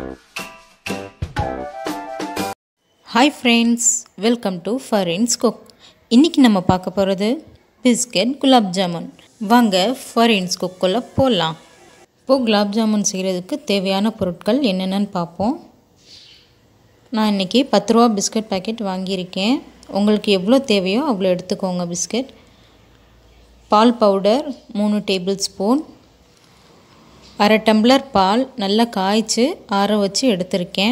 hi friends welcome to ஃபரின்ஸ் cook இன்றைக்கி நம்ம பார்க்க போகிறது பிஸ்கெட் குலாப் ஜாமுன் வாங்க ஃபரின்ஸ் குக்குள்ளே போடலாம் இப்போது குலாப் ஜாமுன் செய்கிறதுக்கு தேவையான பொருட்கள் என்னென்னு பார்ப்போம் நான் இன்றைக்கி பத்து ரூபா பிஸ்கட் பாக்கெட் வாங்கியிருக்கேன் உங்களுக்கு எவ்வளோ தேவையோ அவ்வளோ எடுத்துக்கோங்க பிஸ்கட் பால் பவுடர் மூணு டேபிள் ஸ்பூன் அரை டம்ளர் பால் நல்லா காய்ச்சி ஆற வச்சு எடுத்திருக்கேன்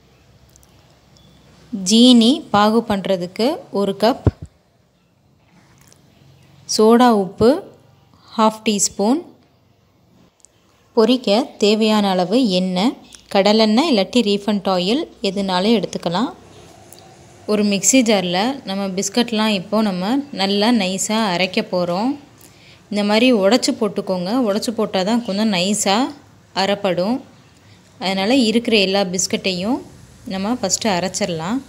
ஜீனி பாகு பண்ணுறதுக்கு ஒரு கப் சோடா உப்பு ஹாஃப் டீஸ்பூன் பொரிக்க தேவையான அளவு எண்ணெய் கடலெண்ணெய் இல்லாட்டி ரீஃபண்ட் ஆயில் எதுனாலும் எடுத்துக்கலாம் ஒரு மிக்சி ஜாரில் நம்ம பிஸ்கட்லாம் இப்போது நம்ம நல்லா நைஸாக அரைக்க போகிறோம் இந்த மாதிரி உடச்சி போட்டுக்கோங்க உடச்சி போட்டால் தான் கொஞ்சம் நைஸாக அரைப்படும் அதனால் இருக்கிற எல்லா பிஸ்கட்டையும் நம்ம ஃபஸ்ட்டு அரைச்சிடலாம்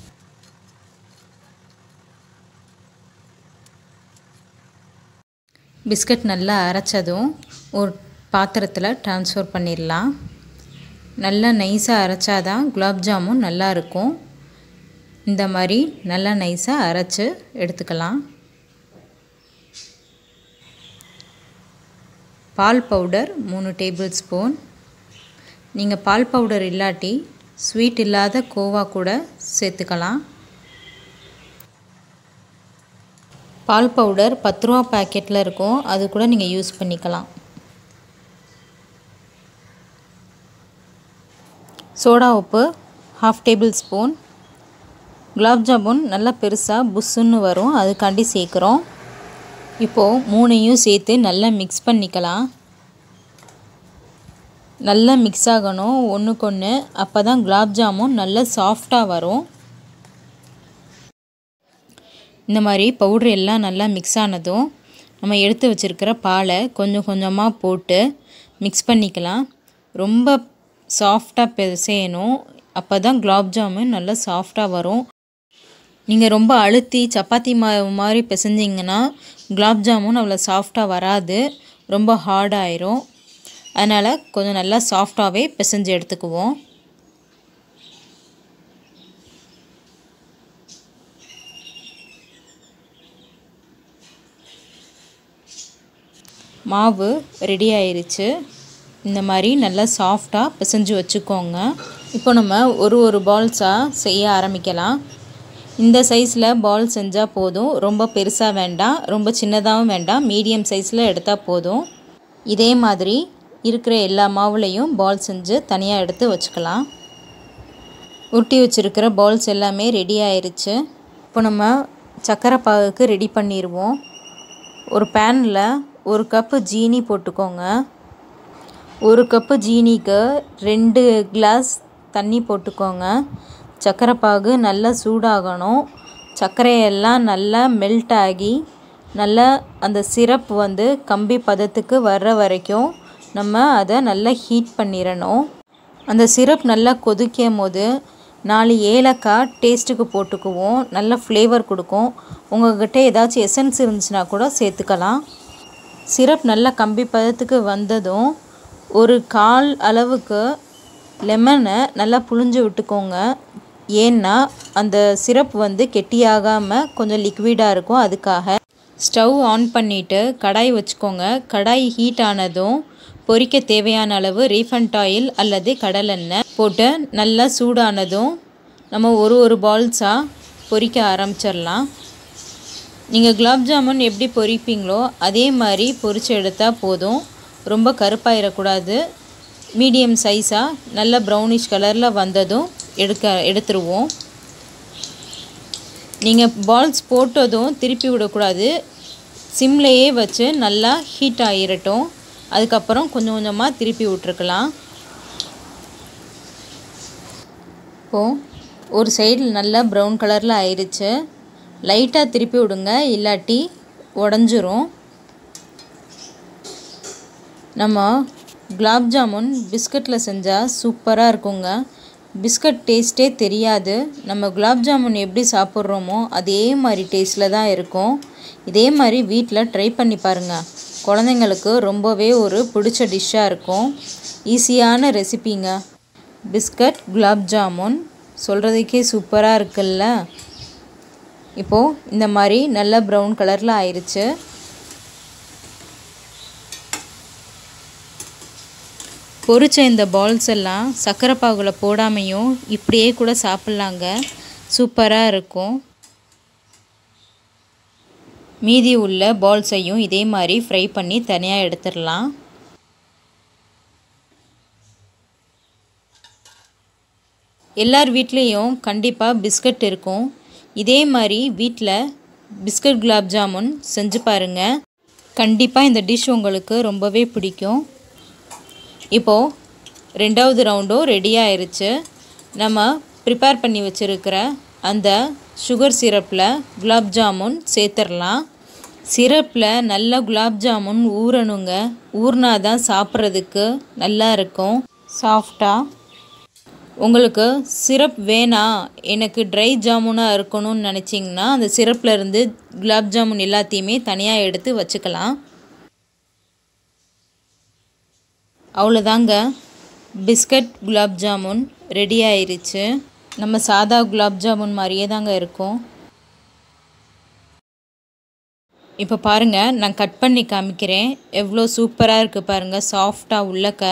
பிஸ்கட் நல்லா அரைச்சதும் ஒரு பாத்திரத்தில் ட்ரான்ஸ்ஃபர் பண்ணிடலாம் நல்லா நைஸாக அரைச்சாதான் குலாப் ஜாமுன் நல்லா இருக்கும் இந்த மாதிரி நல்லா நைஸாக அரைச்சி எடுத்துக்கலாம் பால் பவுடர் மூணு டேபிள் ஸ்பூன் நீங்கள் பால் பவுடர் இல்லாட்டி ஸ்வீட் இல்லாத கோவா கூட சேர்த்துக்கலாம் பால் பவுடர் பத்து ரூபா பேக்கெட்டில் இருக்கும் அது கூட நீங்கள் யூஸ் பண்ணிக்கலாம் சோடா உப்பு half tablespoon gulab jamun நல்லா பெருசாக புஷ்ஷுன்னு வரும் அதுக்காண்டி சேர்க்குறோம் இப்போது மூணையும் சேர்த்து நல்லா மிக்ஸ் பண்ணிக்கலாம் நல்லா மிக்ஸ் ஆகணும் ஒன்றுக்கு ஒன்று அப்போ தான் குலாப் ஜாமுன் நல்லா சாஃப்டாக வரும் இந்த மாதிரி பவுட்ரு எல்லாம் நல்லா மிக்ஸ் ஆனதும் நம்ம எடுத்து வச்சுருக்கிற பாலை கொஞ்சம் கொஞ்சமாக போட்டு மிக்ஸ் பண்ணிக்கலாம் ரொம்ப சாஃப்டாக பிசையணும் அப்போ தான் குலாப் ஜாமுன் நல்லா சாஃப்டாக வரும் நீங்கள் ரொம்ப அழுத்தி சப்பாத்தி மா மாதிரி பிசைஞ்சிங்கன்னா குலாப் ஜாமுன் அவ்வளோ சாஃப்டாக வராது ரொம்ப ஹார்டாயிரும் அதனால் கொஞ்சம் நல்லா சாஃப்டாகவே பிசைஞ்சு எடுத்துக்குவோம் மாவு ரெடி ஆயிருச்சு இந்த மாதிரி நல்லா சாஃப்டாக பிசைஞ்சு வச்சுக்கோங்க இப்போ நம்ம ஒரு ஒரு பால்ஸாக செய்ய ஆரம்பிக்கலாம் இந்த சைஸில் பால் செஞ்சால் போதும் ரொம்ப பெருசாக வேண்டாம் ரொம்ப சின்னதாகவும் வேண்டாம் மீடியம் சைஸில் எடுத்தால் போதும் இதே மாதிரி இருக்கிற எல்லா மாவுலையும் பால் செஞ்சு தனியாக எடுத்து வச்சுக்கலாம் உருட்டி வச்சுருக்கிற பால்ஸ் எல்லாமே ரெடி ஆயிடுச்சு இப்போ நம்ம சக்கரை பாகுக்கு ரெடி பண்ணிடுவோம் ஒரு பேனில் ஒரு கப்பு ஜீனி போட்டுக்கோங்க ஒரு கப்பு ஜீனிக்கு ரெண்டு கிளாஸ் தண்ணி போட்டுக்கோங்க சர்க்கரை பாகு நல்லா சூடாகணும் சர்க்கரையெல்லாம் நல்லா மெல்ட் ஆகி நல்லா அந்த சிரப் வந்து கம்பி பதத்துக்கு வர்ற வரைக்கும் நம்ம அதை நல்லா ஹீட் பண்ணிடணும் அந்த சிரப் நல்லா கொதிக்கும் போது நாலு ஏலக்காய் டேஸ்ட்டுக்கு போட்டுக்குவோம் நல்ல ஃப்ளேவர் கொடுக்கும் உங்கள்கிட்ட ஏதாச்சும் எசன்ஸ் இருந்துச்சுன்னா கூட சேர்த்துக்கலாம் சிரப் நல்லா கம்பி பதத்துக்கு வந்ததும் ஒரு கால் அளவுக்கு லெமனை நல்லா புழிஞ்சு விட்டுக்கோங்க ஏன்னா அந்த சிரப் வந்து கெட்டியாகாமல் கொஞ்சம் லிக்விடாக இருக்கும் அதுக்காக ஸ்டவ் ஆன் பண்ணிவிட்டு கடாய் வச்சுக்கோங்க கடாய் ஹீட் ஆனதும் பொரிக்க தேவையான அளவு ரீஃபண்ட் ஆயில் அல்லது கடலெண்ணெய் போட்டு நல்லா சூடானதும் நம்ம ஒரு ஒரு பால்ஸாக பொரிக்க ஆரம்பிச்சிடலாம் நீங்கள் குலாப் ஜாமுன் எப்படி பொரிப்பீங்களோ அதே மாதிரி பொரித்து எடுத்தால் போதும் ரொம்ப கருப்பாயிடக்கூடாது மீடியம் சைஸாக நல்ல ப்ரௌனிஷ் கலரில் வந்ததும் எடுக்க எடுத்துருவோம் நீங்கள் பால்ஸ் போட்டதும் திருப்பி விடக்கூடாது சிம்லேயே வச்சு நல்லா ஹீட் ஆகிரட்டும் அதுக்கப்புறம் கொஞ்சம் கொஞ்சமாக திருப்பி விட்ருக்கலாம் இப்போது ஒரு சைடில் நல்லா ப்ரௌன் கலரில் ஆயிடுச்சு லைட்டாக திருப்பி விடுங்க இல்லாட்டி உடஞ்சிரும் நம்ம குலாப் ஜாமுன் பிஸ்கட்டில் செஞ்சால் சூப்பராக இருக்குங்க பிஸ்கட் டேஸ்ட்டே தெரியாது நம்ம குலாப் ஜாமுன் எப்படி சாப்பிட்றோமோ அதே மாதிரி டேஸ்ட்டில் தான் இருக்கும் இதே மாதிரி வீட்டில் ட்ரை பண்ணி பாருங்கள் குழந்தைங்களுக்கு ரொம்பவே ஒரு பிடிச்ச டிஷ்ஷாக இருக்கும் ஈஸியான ரெசிபிங்க பிஸ்கட் குலாப் ஜாமுன் சொல்கிறதுக்கே சூப்பராக இருக்குல்ல இப்போது இந்த மாதிரி நல்ல ப்ரௌன் கலரில் ஆயிடுச்சு பொரிச்ச இந்த பால்ஸ் எல்லாம் சர்க்கரை பாகுல போடாமையும் இப்படியே கூட சாப்பிட்லாங்க சூப்பராக இருக்கும் மீதி உள்ள பால்ஸையும் இதே மாதிரி ஃப்ரை பண்ணி தனியாக எடுத்துடலாம் எல்லார் வீட்லேயும் கண்டிப்பாக பிஸ்கட் இருக்கும் இதே மாதிரி வீட்டில் பிஸ்கட் குலாப் ஜாமுன் செஞ்சு பாருங்கள் கண்டிப்பாக இந்த டிஷ் உங்களுக்கு ரொம்பவே பிடிக்கும் இப்போது ரெண்டாவது ரவுண்டும் ரெடி ஆயிருச்சு நம்ம ப்ரிப்பேர் பண்ணி வச்சுருக்கிற அந்த சுகர் சிரப்பில் குலாப் ஜாமுன் சேர்த்துடலாம் சிரப்பில் நல்லா குலாப் ஜாமுன் ஊறணுங்க ஊறினா தான் சாப்பிட்றதுக்கு நல்லா இருக்கும் சாஃப்டாக உங்களுக்கு சிரப் வேணாம் எனக்கு ட்ரை ஜாமுனாக இருக்கணும்னு நினச்சிங்கன்னா அந்த சிரப்பில் இருந்து குலாப் ஜாமுன் எல்லாத்தையுமே தனியாக எடுத்து வச்சுக்கலாம் அவ்வளோதாங்க பிஸ்கட் குலாப் ஜாமுன் ரெடி ஆயிருச்சு நம்ம சாதா குலாப் ஜாமுன் மாதிரியே தாங்க இருக்கும் இப்போ பாருங்கள் நான் கட் பண்ணி காமிக்கிறேன் எவ்வளோ சூப்பராக இருக்குது பாருங்கள் சாஃப்டாக உள்ளக்க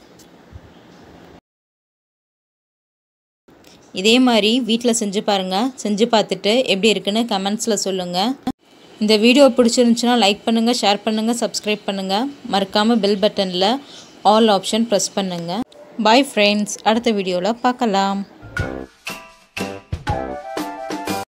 இதே மாதிரி வீட்டில் செஞ்சு பாருங்கள் செஞ்சு பார்த்துட்டு எப்படி இருக்குன்னு கமெண்ட்ஸில் சொல்லுங்கள் இந்த வீடியோ பிடிச்சிருந்துச்சுன்னா லைக் பண்ணுங்கள் ஷேர் பண்ணுங்கள் சப்ஸ்கிரைப் பண்ணுங்கள் மறக்காமல் பெல் பட்டனில் ஆல் ஆப்ஷன் ப்ரெஸ் பண்ணுங்கள் பாய் ஃப்ரெண்ட்ஸ் அடுத்த வீடியோவில் பார்க்கலாம்